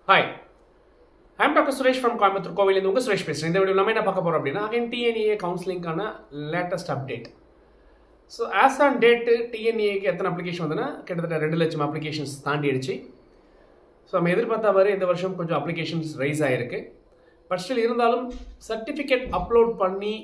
hi I'm doctor Suresh from Coimbatore கோவிலேருந்து உங்கள் சுரேஷ் பேசுகிறேன் இந்த வீடியோ நம்ம என்ன பார்க்க போகிறோம் அப்படின்னா அகைன் டிஎன்ஏ கவுன்சிலிங்கான latest update so as on date டிஎன்ஏக்கு எத்தனை அப்ளிகேஷன் வந்ததுன்னா கிட்டத்தட்ட ரெண்டு லட்சம் அப்ளிகேஷன்ஸ் தாண்டிடுச்சு ஸோ நம்ம எதிர்பார்த்த மாதிரி இந்த வருஷம் கொஞ்சம் அப்ளிகேஷன்ஸ் ரைஸ் ஆகிருக்கு பட் ஸ்டில் இருந்தாலும் சர்டிஃபிகேட் அப்லோட் பண்ணி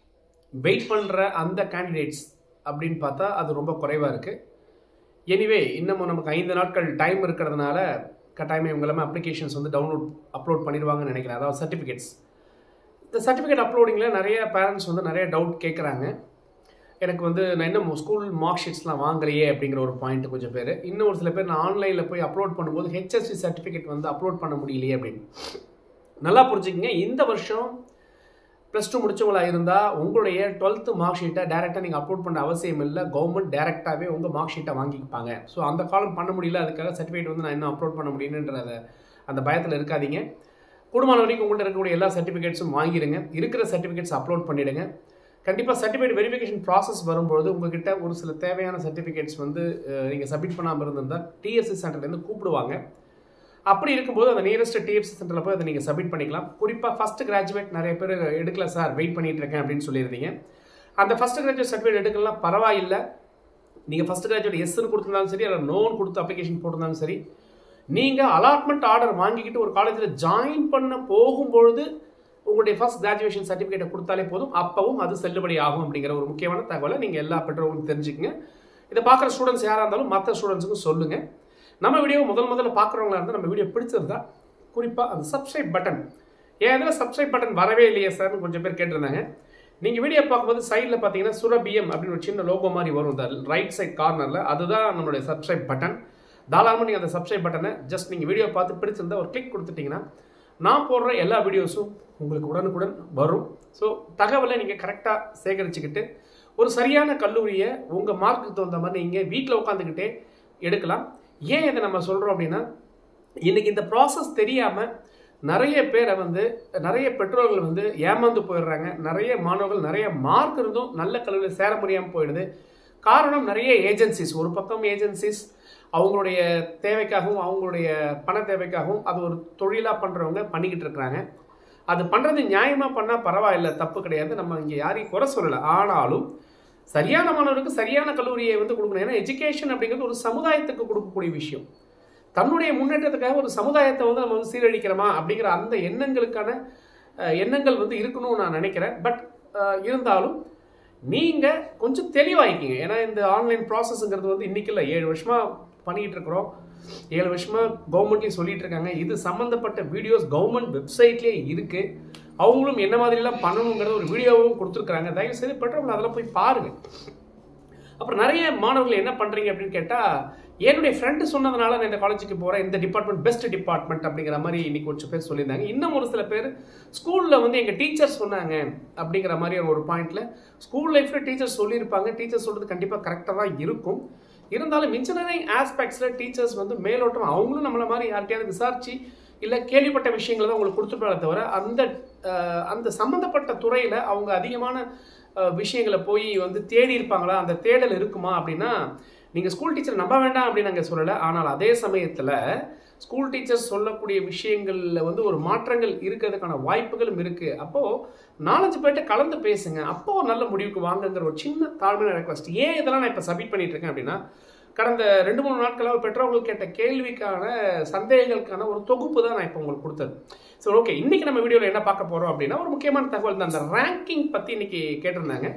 வெயிட் பண்ணுற அந்த கேண்டிடேட்ஸ் அப்படின்னு பார்த்தா அது ரொம்ப குறைவாக இருக்குது எனிவே இன்னமும் நமக்கு ஐந்து நாட்கள் டைம் இருக்கிறதுனால கட்டாயமே இவங்க எல்லாமே அப்ளிகேஷன்ஸ் வந்து டவுன்லோட் அப்லோட் பண்ணிடுவாங்கன்னு நினைக்கிறேன் அதாவது சர்டிஃபிகேட்ஸ் இந்த சர்டிஃபிகேட் அப்லோடிங்கில் நிறைய பேரண்ட்ஸ் வந்து நிறைய டவுட் கேட்குறாங்க எனக்கு வந்து நான் இன்னும் ஸ்கூல் மார்க் ஷீட்ஸ்லாம் வாங்கலையே அப்படிங்கிற ஒரு பாயிண்ட் கொஞ்சம் பேர் இன்னும் ஒரு சில பேர் நான் ஆன்லைனில் போய் அப்லோட் பண்ணும்போது ஹெச்எஸ்சி சர்டிஃபிகேட் வந்து அப்லோட் பண்ண முடியலையே அப்படின்னு நல்லா புரிஞ்சுக்கங்க இந்த வருஷம் ப்ளஸ் டூ முடிச்சவங்களா இருந்தால் உங்களுடைய டுவெல்த்து மார்க் ஷீட்டை டேரெக்டாக நீங்கள் அப்லோட் பண்ண அவசியம் இல்லை கவர்மெண்ட் டேரெக்டாகவே உங்கள் மார்க் ஷீட்டை வாங்கிப்பாங்க ஸோ அந்த காலம் பண்ண முடியல அதுக்காக சர்டிஃபிகேட் வந்து நான் இன்னும் அப்லோட் பண்ண முடியுன்றத அந்த பயத்தில் இருக்காதீங்க கூடுமான வரைக்கும் உங்கள்கிட்ட இருக்கக்கூடிய எல்லா சர்டிஃபிகேட்ஸும் வாங்கிடுங்க இருக்கிற சர்டிஃபிகேட்ஸ் அப்லோட் பண்ணிவிடுங்க கண்டிப்பாக சர்டிஃபிகேட் வெரிஃபிகேஷன் ப்ராசஸ் வரும்பொழுது உங்ககிட்ட ஒரு சில தேவையான சர்டிஃபிகேட்ஸ் வந்து நீங்கள் சப்மிட் பண்ணாமல் இருந்திருந்தால் டிஎஸ்சி சென்டர்லேருந்து கூப்பிடுவாங்க அப்படி இருக்கும்போது அந்த நியரஸ்ட் டிஎஃப்சி சென்டரில் போய் அதை நீங்கள் சப்மிட் பண்ணிக்கலாம் குறிப்பாக ஃபஸ்ட் கிராஜுவேட் நிறைய பேர் எடுக்கல சார் வெயிட் பண்ணிட்டு இருக்கேன் அப்படின்னு சொல்லியிருந்தீங்க அந்த ஃபஸ்ட் கிராஜுவேட் சர்டிஃபிகேட் எடுக்கலாம் பரவாயில்லை நீங்கள் ஃபஸ்ட் கிராஜுவேட் எஸ்ன்னு கொடுத்துருந்தாலும் சரி அல்ல நோன் கொடுத்து அப்ளிகேஷன் போட்டிருந்தாலும் சரி நீங்கள் அலாட்மெண்ட் ஆர்டர் வாங்கிக்கிட்டு ஒரு காலேஜில் ஜாயின் பண்ண போகும்பொழுது உங்களுடைய ஃபஸ்ட் கிராஜுவேஷன் சர்டிஃபிகேட்டை கொடுத்தாலே போதும் அப்பவும் அது செல்லுபடி ஆகும் அப்படிங்கிற ஒரு முக்கியமான தகவலை நீங்கள் எல்லா பெற்றோர்களும் தெரிஞ்சுக்கங்க இதை பார்க்குற ஸ்டூடெண்ட்ஸ் யாராக இருந்தாலும் மற்ற ஸ்டூடெண்ட்ஸுக்கும் சொல்லுங்கள் நம்ம வீடியோ முதல் முதல்ல பார்க்குறவங்களா இருந்தால் நம்ம வீடியோ பிடிச்சிருந்தா குறிப்பாக அந்த சப்ஸ்கிரைப் பட்டன் ஏன் இதில் சப்ஸ்கிரைப் பட்டன் வரவே இல்லையே சார்னு கொஞ்சம் பேர் கேட்டிருந்தாங்க நீங்கள் வீடியோ பார்க்கும்போது சைடில் பார்த்தீங்கன்னா சுரபிஎம் அப்படின்னு ஒரு சின்ன லோகோ மாதிரி வரும் இந்த ரைட் சைட் கார்னரில் அதுதான் நம்மளுடைய சப்ஸ்கிரைப் பட்டன் தாராளமாக நீங்கள் அந்த சப்ஸ்கிரைப் பட்டனை ஜஸ்ட் நீங்கள் வீடியோ பார்த்து பிடிச்சிருந்தா ஒரு கிளிக் கொடுத்துட்டிங்கன்னா நான் போடுற எல்லா வீடியோஸும் உங்களுக்கு உடனுக்குடன் வரும் ஸோ தகவலை நீங்கள் கரெக்டாக சேகரிச்சுக்கிட்டு ஒரு சரியான கல்லூரியை உங்கள் மார்க்குக்கு தகுந்த மாதிரி நீங்கள் வீட்டில் உட்காந்துக்கிட்டே எடுக்கலாம் ஏன் இதை நம்ம சொல்கிறோம் அப்படின்னா இன்றைக்கி இந்த ப்ராசஸ் தெரியாமல் நிறைய பேரை வந்து நிறைய பெற்றோர்கள் வந்து ஏமாந்து போயிடுறாங்க நிறைய மாணவர்கள் நிறைய மார்க் இருந்தும் நல்ல கல்லூரியில் சேர முடியாமல் போயிடுது காரணம் நிறைய ஏஜென்சிஸ் ஒரு பக்கம் ஏஜென்சிஸ் அவங்களுடைய தேவைக்காகவும் அவங்களுடைய பண தேவைக்காகவும் அது ஒரு தொழிலாக பண்ணுறவங்க பண்ணிக்கிட்டு இருக்கிறாங்க அது பண்ணுறது நியாயமாக பண்ணால் பரவாயில்ல தப்பு கிடையாது நம்ம இங்கே யாரையும் குறை சொல்லலை ஆனாலும் சரியான மாணவருக்கு சரியான கல்லூரியை வந்து கொடுக்கணும் ஏன்னா எஜுகேஷன் அப்படிங்கிறது ஒரு சமுதாயத்துக்கு கொடுக்கக்கூடிய விஷயம் தன்னுடைய முன்னேற்றத்துக்காக ஒரு சமுதாயத்தை வந்து நம்ம வந்து சீரழிக்கிறோமா அப்படிங்கிற அந்த எண்ணங்களுக்கான எண்ணங்கள் வந்து இருக்கணும்னு நான் நினைக்கிறேன் பட் இருந்தாலும் நீங்கள் கொஞ்சம் தெளிவாகிக்கிங்க ஏன்னா இந்த ஆன்லைன் ப்ராசஸ்ங்கிறது வந்து இன்றைக்கி இல்லை ஏழு வருஷமாக பண்ணிகிட்டு இருக்கிறோம் ஏழு வருஷமாக கவர்மெண்ட்லேயும் சொல்லிட்டு இருக்காங்க இது சம்மந்தப்பட்ட வீடியோஸ் கவர்மெண்ட் வெப்சைட்லேயே இருக்குது அவங்களும் என்ன மாதிரிலாம் பண்ணணுங்கிறத ஒரு வீடியோவும் கொடுத்துருக்குறாங்க தயவு செய்து பெற்றவங்க அதெல்லாம் போய் பாருங்கள் அப்புறம் நிறைய மாணவர்கள் என்ன பண்ணுறீங்க அப்படின்னு கேட்டால் என்னுடைய ஃப்ரெண்டு சொன்னதுனால நான் இந்த காலேஜுக்கு போகிறேன் இந்த டிபார்ட்மெண்ட் பெஸ்ட் டிபார்ட்மெண்ட் அப்படிங்கிற மாதிரி இன்னைக்கு கொஞ்சம் பேர் சொல்லியிருந்தாங்க இன்னும் ஒரு சில பேர் ஸ்கூலில் வந்து எங்கள் டீச்சர் சொன்னாங்க அப்படிங்கிற மாதிரி ஒரு பாயிண்ட்ல ஸ்கூல் லைஃப்பில் டீச்சர்ஸ் சொல்லியிருப்பாங்க டீச்சர் சொல்கிறது கண்டிப்பாக கரெக்டாக தான் இருக்கும் இருந்தாலும் இன்ஜினியரிங் ஆஸ்பெக்ட்ஸில் டீச்சர்ஸ் வந்து மேலோட்டம் அவங்களும் நம்மளை மாதிரி யார்கிட்டயாவது விசாரிச்சு இல்லை கேள்விப்பட்ட விஷயங்களை தான் உங்களுக்கு கொடுத்துருப்பாங்க தவிர அந்த அந்த சம்மந்தப்பட்ட துறையில் அவங்க அதிகமான விஷயங்களை போய் வந்து தேடி இருப்பாங்களா அந்த தேடல் இருக்குமா அப்படின்னா நீங்கள் ஸ்கூல் டீச்சர் நம்ப வேண்டாம் அப்படின்னு நாங்கள் சொல்லலை ஆனால் அதே சமயத்தில் ஸ்கூல் டீச்சர்ஸ் சொல்லக்கூடிய விஷயங்களில் வந்து ஒரு மாற்றங்கள் இருக்கிறதுக்கான வாய்ப்புகளும் இருக்குது அப்போது நாலஞ்சு பேர்கிட்ட கலந்து பேசுங்க அப்போது நல்ல முடிவுக்கு வாங்குங்கிற ஒரு சின்ன தாழ்மையான ரெக்வஸ்ட் ஏன் இதெல்லாம் நான் இப்போ சப்மிட் பண்ணிட்டு இருக்கேன் அப்படின்னா கடந்த ரெண்டு மூணு நாட்களாக பெற்றோர்கள் கேட்ட கேள்விக்கான சந்தேகங்களுக்கான ஒரு தொகுப்பு தான் நான் இப்போ உங்களுக்கு கொடுத்தது ஸோ ஓகே இன்றைக்கி நம்ம வீடியோவில் என்ன பார்க்க போகிறோம் அப்படின்னா ஒரு முக்கியமான தகவல் தான் அந்த ரேங்கிங் பற்றி இன்றைக்கி கேட்டிருந்தாங்க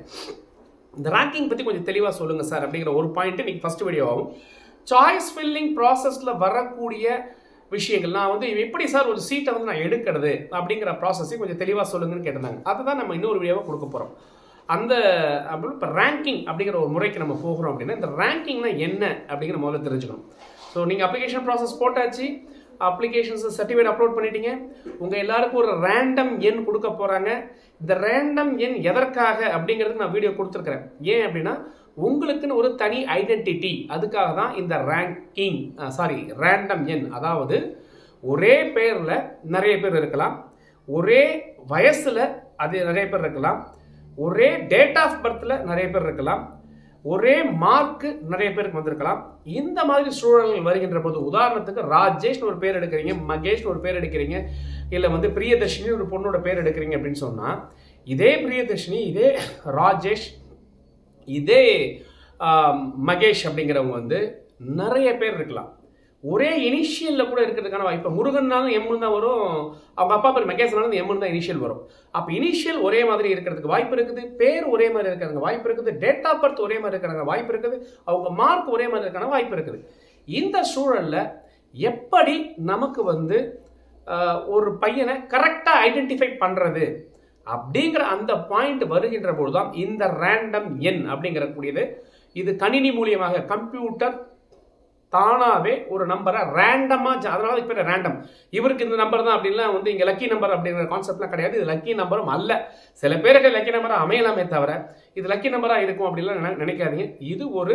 இந்த ரேங்கிங் பற்றி கொஞ்சம் தெளிவாக சொல்லுங்கள் சார் அப்படிங்கிற ஒரு பாயிண்ட் இன்றைக்கி ஃபஸ்ட் வீடியோ ஆகும் சாய்ஸ் ஃபில்லிங் ப்ராசஸில் வரக்கூடிய விஷயங்கள் நான் வந்து எப்படி சார் ஒரு சீட்டை வந்து நான் எடுக்கிறது அப்படிங்கிற ப்ராசஸையும் கொஞ்சம் தெளிவாக சொல்லுங்கன்னு கேட்டிருந்தாங்க அதை தான் நம்ம இன்னொரு வீடியோவை கொடுக்க போகிறோம் அந்த அப்படி இப்போ ரேங்கிங் அப்படிங்கிற ஒரு முறைக்கு நம்ம போகிறோம் அப்படின்னா இந்த ரேங்கிங்னா என்ன அப்படிங்கிற முதல்ல தெரிஞ்சுக்கணும் ஸோ நீங்கள் அப்ளிகேஷன் ப்ராசஸ் போட்டாச்சு அப்ளிகேஷன்ஸ் சர்டிஃபிகேட் அப்லோட் பண்ணிட்டீங்க உங்கள் எல்லாருக்கும் ஒரு ரேண்டம் எண் கொடுக்க போகிறாங்க இந்த ரேண்டம் எண் எதற்காக அப்படிங்கிறதுக்கு நான் வீடியோ கொடுத்துருக்குறேன் ஏன் அப்படின்னா உங்களுக்குன்னு ஒரு தனி ஐடென்டிட்டி அதுக்காக தான் இந்த ரேங்கிங் சாரி ரேண்டம் எண் அதாவது ஒரே பேரில் நிறைய பேர் இருக்கலாம் ஒரே வயசில் அது நிறைய பேர் இருக்கலாம் ஒரே டேட் ஆஃப் பர்த்தில் நிறைய பேர் இருக்கலாம் ஒரே மார்க்கு நிறைய பேருக்கு வந்திருக்கலாம் இந்த மாதிரி சூழல்கள் வருகின்ற போது உதாரணத்துக்கு ராஜேஷ்னு ஒரு பேர் எடுக்கிறீங்க மகேஷ்னு ஒரு பேர் எடுக்கிறீங்க இல்லை வந்து பிரியதர்ஷினி ஒரு பொண்ணோட பேர் எடுக்கிறீங்க அப்படின்னு சொன்னால் இதே பிரியதர்ஷினி இதே ராஜேஷ் இதே ஆம், மகேஷ் அப்படிங்கிறவங்க வந்து நிறைய பேர் இருக்கலாம் ஒரே இனிஷியலில் கூட இருக்கிறதுக்கான வாய்ப்பு முருகன்னாலும் எம்மு தான் வரும் அவங்க அப்பா பேர் மகேஷ்னாலும் எம்மு தான் இனிஷியல் வரும் அப்போ இனிஷியல் ஒரே மாதிரி இருக்கிறதுக்கு வாய்ப்பு இருக்குது பேர் ஒரே மாதிரி இருக்கிறதுக்கு வாய்ப்பு இருக்குது டேட் ஆஃப் பர்த் ஒரே மாதிரி இருக்கிறதுக்கு வாய்ப்பு இருக்குது அவங்க மார்க் ஒரே மாதிரி இருக்கான வாய்ப்பு இருக்குது இந்த சூழல்ல எப்படி நமக்கு வந்து ஆஹ், ஒரு பையனை கரெக்டாக ஐடென்டிஃபை பண்ணுறது அப்படிங்கிற அந்த பாயிண்ட் வருகின்ற பொழுதுதான் இந்த ரேண்டம் எண் அப்படிங்கிறக்கூடியது இது கணினி மூலியமாக கம்ப்யூட்டர் தானாவே ஒரு நம்பரை ரேண்டமா அதனால இப்போ ரேண்டம் இவருக்கு இந்த நம்பர் தான் அப்படின்லாம் வந்து இங்க லக்கி நம்பர் அப்படிங்கிற கான்செப்ட்லாம் கிடையாது இது லக்கி நம்பரும் அல்ல சில பேருக்கு லக்கி நம்பரா அமையலாமே தவிர இது லக்கி நம்பரா இருக்கும் அப்படின்லாம் நினை- நினைக்காதீங்க இது ஒரு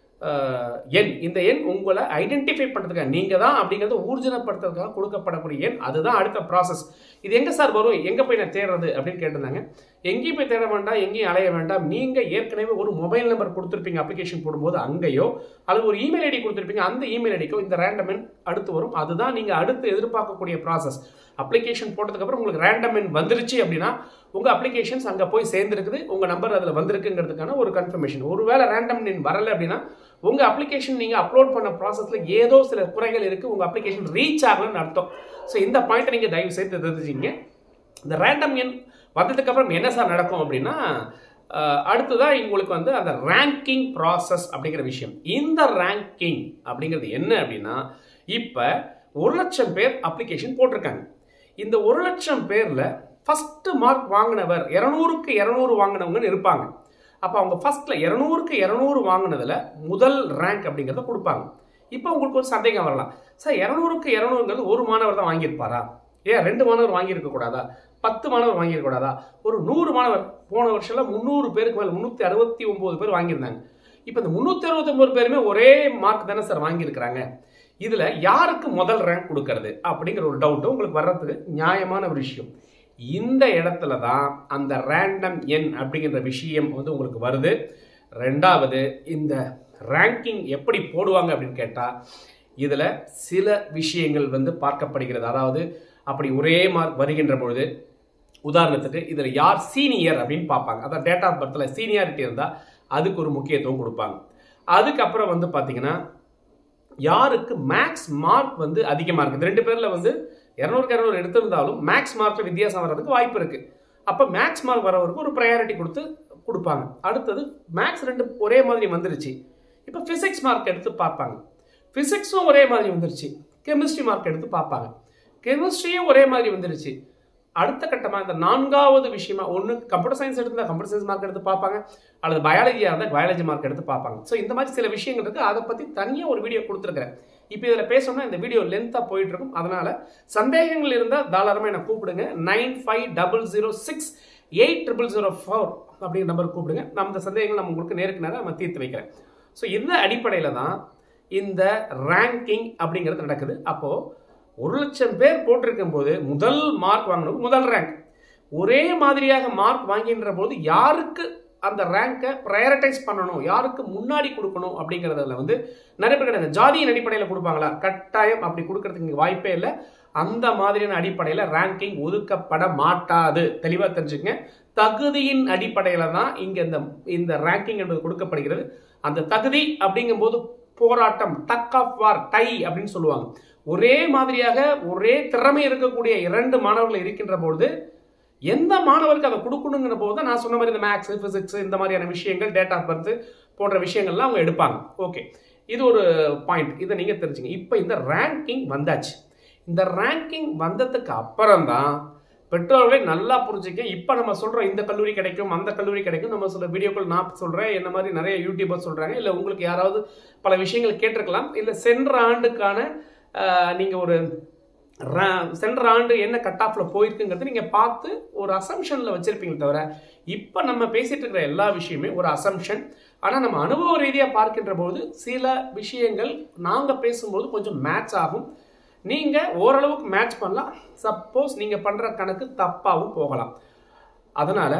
அஹ், எண் இந்த எண் உங்களை ஐடென்டிஃபை பண்ணுறதுக்காக நீங்க தான் அப்படிங்கிறத ஊர்ஜனப்படுத்துறதுக்காக கொடுக்கப்படக்கூடிய எண் அதுதான் அடுத்த ப்ராசஸ் இது எங்க சார் வரும் எங்க போய் நான் தேடுறது அப்படின்னு கேட்டிருந்தாங்க எங்கேயும் போய் தேட வேண்டாம் எங்கேயும் அலைய வேண்டாம் நீங்க ஏற்கனவே ஒரு மொபைல் நம்பர் கொடுத்துருப்பீங்க அப்ளிகேஷன் போடும்போது அங்கேயோ அல்லது ஒரு இமெயில் ஐடி கொடுத்துருப்பீங்க அந்த இமெயில் ஐடிக்கோ இந்த ரேண்டம் எண் அடுத்து வரும் அதுதான் நீங்க அடுத்து எதிர்பார்க்கக்கூடிய ப்ராசஸ் அப்ளிகேஷன் போட்டதுக்கு அப்புறம் உங்களுக்கு ரேண்டம் எண் வந்துருச்சு அப்படின்னா உங்க அப்ளிகேஷன்ஸ் அங்க போய் சேர்ந்துருக்குது உங்க நம்பர் அதுல வந்திருக்குங்கிறதுக்கான ஒரு கன்ஃபர்மேஷன் ஒருவேளை ரேண்டம் எண் வரல அப்படின்னா உங்க அப்ளிகேஷன் நீங்க அப்லோட் பண்ண ப்ராசஸ்ல ஏதோ சில குறைகள் இருக்கு உங்க அப்ளிகேஷன் ரீச் ஆகலன்னு அர்த்தம் ஸோ இந்த பாயிண்ட்டை நீங்க தயவு செய்து தெரிஞ்சுங்க இந்த ரேண்டம் எண் வந்ததுக்கு அப்புறம் என்ன சார் நடக்கும் அப்படின்னா அஹ், அடுத்ததா உங்களுக்கு வந்து அந்த ரேங்கிங் ப்ராசஸ் அப்படிங்கிற விஷயம் இந்த ரேங்கிங் அப்படிங்கிறது என்ன அப்படின்னா இப்போ ஒரு லட்சம் பேர் அப்ளிகேஷன் போட்டிருக்காங்க இந்த ஒரு லட்சம் பேர்ல ஃபர்ஸ்ட் மார்க் வாங்கினவர் இரநூறுக்கு இரநூறு வாங்கினவங்கன்னு இருப்பாங்க அப்போ அவங்க ஃபர்ஸ்ட்ல இரநூறுக்கு இரநூறு வாங்கினதுல முதல் ரேங்க் அப்படிங்கிறத கொடுப்பாங்க இப்போ உங்களுக்கு ஒரு சந்தேகம் வரலாம் சார் இரநூறுக்கு இரநூறுங்கிறது ஒரு மாணவர் தான் வாங்கியிருப்பாரா ஏன் ரெண்டு மாணவர் வாங்கியிருக்க கூடாதா பத்து மாணவர் வாங்கியிருக்க கூடாதா ஒரு நூறு மாணவர் போன வருஷம்ல முந்நூறு பேருக்கு மேலே முந்நூற்றி அறுபத்தி ஒம்பது பேர் வாங்கியிருந்தாங்க இப்போ இந்த முந்நூற்றி அறுபத்தொம்பது பேருமே ஒரே மார்க் தானே சார் வாங்கியிருக்கிறாங்க இதுல யாருக்கு முதல் ரேங்க் கொடுக்கறது அப்படிங்கிற ஒரு டவுட் உங்களுக்கு வர்றதுக்கு நியாயமான ஒரு விஷயம் இந்த இடத்துல தான் அந்த ரேண்டம் எண் அப்படிங்கிற விஷயம் வந்து உங்களுக்கு வருது ரெண்டாவது இந்த ரேங்கிங் எப்படி போடுவாங்க அப்படின்னு கேட்டால் இதில் சில விஷயங்கள் வந்து பார்க்கப்படுகிறது அதாவது அப்படி ஒரே மார்க் வருகின்ற பொழுது உதாரணத்துக்கு இதில் யார் சீனியர் அப்படின்னு பார்ப்பாங்க அதான் டேட் ஆஃப் பர்த்தில் சீனியாரிட்டி இருந்தால் அதுக்கு ஒரு முக்கியத்துவம் கொடுப்பாங்க அதுக்கப்புறம் வந்து பார்த்தீங்கன்னா யாருக்கு மேக்ஸ் மார்க் வந்து அதிகமாக இருக்குது ரெண்டு பேரில் வந்து இரநூறுக்கு இரநூறு எடுத்திருந்தாலும் மேக்ஸ் மார்க்கில் வித்தியாசம் வர்றதுக்கு வாய்ப்பு இருக்குது அப்போ மேக்ஸ் மார்க் வரவருக்கு ஒரு ப்ரையாரிட்டி கொடுத்து கொடுப்பாங்க அடுத்தது மேக்ஸ் ரெண்டு ஒரே மாதிரி வந்துருச்சு இப்போ ஃபிசிக்ஸ் மார்க் எடுத்து பார்ப்பாங்க ஃபிசிக்ஸும் ஒரே மாதிரி வந்துருச்சு கெமிஸ்ட்ரி மார்க் எடுத்து பார்ப்பாங்க கெமிஸ்ட்ரியும் ஒரே மாதிரி வந்துருச்சு அடுத்த கட்டமாக இந்த நான்காவது விஷயமா ஒன்று கம்ப்யூட்டர் சயின்ஸ் எடுத்தால் கம்ப்யூட்டர் சயின்ஸ் மார்க் எடுத்து பார்ப்பாங்க அல்லது பயாலஜியாக இருந்தால் பயாலஜி மார்க் எடுத்து பார்ப்பாங்க ஸோ இந்த மாதிரி சில விஷயங்கள் இருக்குது அதை பற்றி தனியாக ஒரு வீடியோ கொடுத்துருக்கிறேன் இப்போ இதில் பேசணும்னா இந்த வீடியோ லென்த்தாக போயிட்டு இருக்கும் அதனால சந்தேகங்கள் இருந்தால் தாராளமாக என்னை கூப்பிடுங்க nine five double zero six eight triple zero four அப்படிங்கிற நம்பர் கூப்பிடுங்க நம்ம இந்த சந்தேகங்கள் நம்ம உங்களுக்கு நேருக்கு நேரம் நம்ம தீர்த்து வைக்கிறேன் ஸோ இந்த அடிப்படையில் தான் இந்த ரேங்கிங் அப்படிங்கிறது நடக்குது அப்போது ஒரு லட்சம் பேர் போட்டிருக்கும் போது முதல் மார்க் வாங்கினது முதல் ரேங்க் ஒரே மாதிரியாக மார்க் வாங்கின்ற போது யாருக்கு அந்த ரேங்கை ப்ரையாரிட்டைஸ் பண்ணணும் யாருக்கு முன்னாடி கொடுக்கணும் அப்படிங்கிறதுல வந்து நிறைய பேர் கிடையாது ஜாதியின் அடிப்படையில் கொடுப்பாங்களா கட்டாயம் அப்படி கொடுக்கறதுக்கு இங்க வாய்ப்பே இல்லை அந்த மாதிரியான அடிப்படையில் ரேங்கிங் ஒதுக்கப்பட மாட்டாது தெளிவாக தெரிஞ்சுக்கங்க தகுதியின் அடிப்படையில் தான் இங்கே இந்த இந்த ரேங்கிங் என்பது கொடுக்கப்படுகிறது அந்த தகுதி அப்படிங்கும்போது போராட்டம் டக் ஆஃப் வார் டை அப்படின்னு சொல்லுவாங்க ஒரே மாதிரியாக ஒரே திறமை இருக்கக்கூடிய இரண்டு மாணவர்கள் இருக்கின்ற பொழுது எந்த மாணவருக்கு அதை கொடுக்கணுங்கிற போது தான் நான் சொன்ன மாதிரி இந்த மேக்ஸ் பிசிக்ஸ் இந்த மாதிரியான விஷயங்கள் டேட் ஆஃப் பர்த் போன்ற விஷயங்கள்லாம் அவங்க எடுப்பாங்க ஓகே இது ஒரு பாயிண்ட் இதை நீங்கள் தெரிஞ்சுங்க இப்போ இந்த ரேங்கிங் வந்தாச்சு இந்த ரேங்கிங் வந்ததுக்கு அப்புறம் தான் பெற்றோர்களை நல்லா புரிஞ்சுக்க இப்போ நம்ம சொல்கிறோம் இந்த கல்லூரி கிடைக்கும் அந்த கல்லூரி கிடைக்கும் நம்ம சில வீடியோக்கள் நான் சொல்கிறேன் என்ன மாதிரி நிறைய யூடியூபர் சொல்கிறாங்க இல்லை உங்களுக்கு யாராவது பல விஷயங்கள் கேட்டிருக்கலாம் இல்லை சென்ற ஆண்டுக்கான நீங்கள் ஒரு ரா- சென்ற ஆண்டு என்ன கட் ஆஃப்ல போயிருக்குங்கிறது நீங்க பார்த்து ஒரு அசம்ஷன்ல வச்சிருப்பீங்க தவிர இப்ப நம்ம பேசிட்டு இருக்கிற எல்லா விஷயமே ஒரு அசம்ஷன் ஆனா நம்ம அனுபவ ரீதியா பார்க்கின்ற போது சில விஷயங்கள் நாங்க பேசும்போது கொஞ்சம் மேட்ச் ஆகும் நீங்க ஓரளவுக்கு மேட்ச் பண்ணலாம் சப்போஸ் நீங்க பண்ற கணக்கு தப்பாவும் போகலாம் அதனால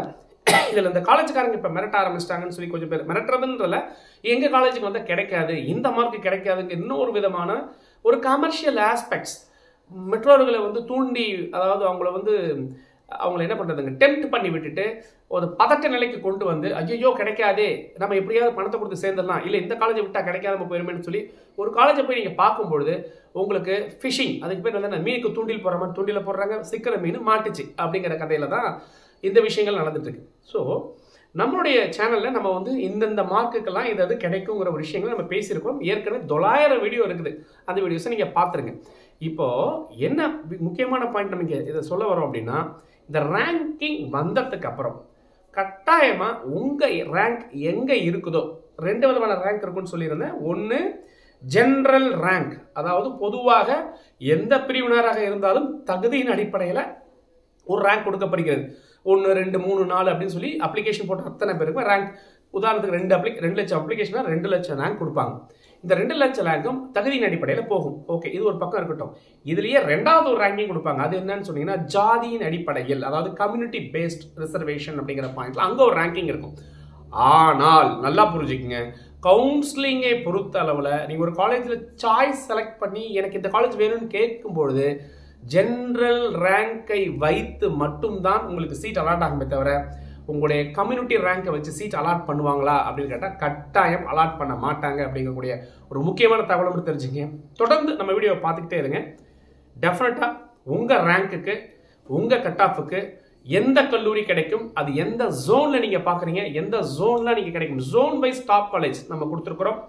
இதில் இந்த காலேஜ்காரங்க இப்போ மிரட்ட ஆரம்பிச்சிட்டாங்கன்னு சொல்லி கொஞ்சம் பேர் மிரட்டுறதுன்றல எங்கள் காலேஜுக்கு வந்து கிடைக்காது இந்த மார்க் கிடைக்காதுங்க இன்னொரு விதமான ஒரு கமர்ஷியல் ஆஸ்பெக்ட்ஸ் மெட்ரோர்களை வந்து தூண்டி அதாவது அவங்கள வந்து அவங்கள என்ன பண்ணுறதுங்க டெம்ட் பண்ணி விட்டுட்டு ஒரு பதட்ட நிலைக்கு கொண்டு வந்து ஐயோ கிடைக்காதே நம்ம எப்படியாவது பணத்தை கொடுத்து சேர்ந்துடலாம் இல்லை இந்த காலேஜை விட்டால் கிடைக்காம போயிருமேன்னு சொல்லி ஒரு காலேஜை போய் நீங்கள் பார்க்கும்பொழுது உங்களுக்கு ஃபிஷிங் அதுக்கு பேர் வந்து மீனுக்கு தூண்டில் போடுற மாதிரி தூண்டில போடுறாங்க சிக்கிற மீன் மாட்டுச்சு அப்படிங்கிற கதையில தான் இந்த விஷயங்கள் நடந்துட்டு இருக்கு ஸோ நம்மளுடைய சேனலில் நம்ம வந்து இந்தந்த மார்க்குக்கெல்லாம் இது அது கிடைக்குங்கிற ஒரு விஷயங்களை நம்ம பேசியிருக்கோம் ஏற்கனவே தொள்ளாயிரம் வீடியோ இருக்குது அந்த வீடியோஸை நீங்கள் பார்த்துருங்க இப்போ என்ன முக்கியமான பாயிண்ட் நமக்கு இதை சொல்ல வரோம் அப்படின்னா இந்த ரேங்கிங் வந்ததுக்கு அப்புறம் கட்டாயமாக உங்கள் ரேங்க் எங்கே இருக்குதோ ரெண்டு விதமான ரேங்க் இருக்குன்னு சொல்லியிருந்தேன் ஒன்று ஜென்ரல் ரேங்க் அதாவது பொதுவாக எந்த பிரிவினராக இருந்தாலும் தகுதியின் அடிப்படையில் ஒரு ரேங்க் கொடுக்கப்படுகிறது ஒன்று ரெண்டு மூணு நாலு அப்படின்னு சொல்லி அப்ளிகேஷன் போட்ட அத்தனை பேருக்கும் ரேங்க் உதாரணத்துக்கு ரெண்டு அப்ளி ரெண்டு லட்சம் அப்ளிகேஷனாக ரெண்டு லட்சம் ரேங்க் கொடுப்பாங்க இந்த ரெண்டு லட்சம் ரேங்கும் தகுதியின் அடிப்படையில் போகும் ஓகே இது ஒரு பக்கம் இருக்கட்டும் இதுலயே ரெண்டாவது ஒரு ரேங்கிங் கொடுப்பாங்க அது என்னன்னு சொன்னீங்கன்னா ஜாதியின் அடிப்படையில் அதாவது கம்யூனிட்டி பேஸ்ட் ரிசர்வேஷன் அப்படிங்கிற பாயிண்ட்ல அங்கே ஒரு ரேங்கிங் இருக்கும் ஆனால் நல்லா புரிஞ்சுக்குங்க கவுன்சிலிங்கை பொறுத்த அளவில் நீங்கள் ஒரு காலேஜில் சாய்ஸ் செலக்ட் பண்ணி எனக்கு இந்த காலேஜ் வேணும்னு கேட்கும்பொழுது ஜென்ரல் ரேங்கை வைத்து மட்டும்தான் உங்களுக்கு சீட் அலாட் ஆகுமே தவிர உங்களுடைய கம்யூனிட்டி ரேங்கை வச்சு சீட் அலாட் பண்ணுவாங்களா அப்படின்னு கேட்டால் கட்டாயம் அலாட் பண்ண மாட்டாங்க அப்படிங்கக்கூடிய ஒரு முக்கியமான தகவலும் தெரிஞ்சுங்க தொடர்ந்து நம்ம வீடியோவை பார்த்துக்கிட்டே இருங்க டெஃபினட்டாக உங்கள் ரேங்க்குக்கு உங்கள் கட் ஆஃபுக்கு எந்த கல்லூரி கிடைக்கும் அது எந்த ஜோனில் நீங்கள் பார்க்குறீங்க எந்த ஜோனில் நீங்கள் கிடைக்கும் ஜோன் வைஸ் டாப் காலேஜ் நம்ம கொடுத்துருக்குறோம்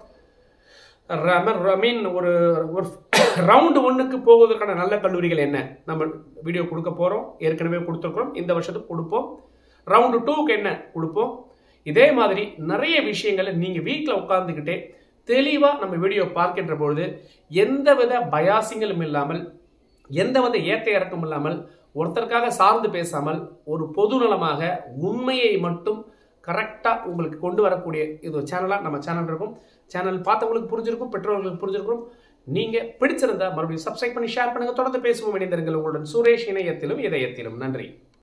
மீன் ஒரு ஒரு ரவுண்டு ஒன்றுக்கு போவதற்கான நல்ல கல்லூரிகள் என்ன நம்ம வீடியோ கொடுக்க போகிறோம் ஏற்கனவே கொடுத்துருக்குறோம் இந்த வருஷத்துக்கு கொடுப்போம் ரவுண்டு டூக்கு என்ன கொடுப்போம் இதே மாதிரி நிறைய விஷயங்களை நீங்கள் வீட்டில் உட்காந்துக்கிட்டே தெளிவாக நம்ம வீடியோ பார்க்கின்ற பொழுது எந்தவித பயாசிங்களும் இல்லாமல் எந்தவித ஏற்ற இறக்கம் இல்லாமல் ஒருத்தருக்காக சார்ந்து பேசாமல் ஒரு பொதுநலமாக உண்மையை மட்டும் கரெக்டாக உங்களுக்கு கொண்டு வரக்கூடிய இது ஒரு சேனலாக நம்ம சேனல் இருக்கும் சேனல் பார்த்தவங்களுக்கு புரிஞ்சிருக்கும் பெற்றோர்களுக்கு புரிஞ்சிருக்கும் நீங்கள் பிடிச்சிருந்தா மறுபடியும் சப்ஸ்கிரைப் பண்ணி ஷேர் பண்ணுங்கள் தொடர்ந்து பேசுவோம் இணைந்திருங்கள் உங்களுடன் சுரேஷ் இணையத்திலும் இதயத்திலும் நன்றி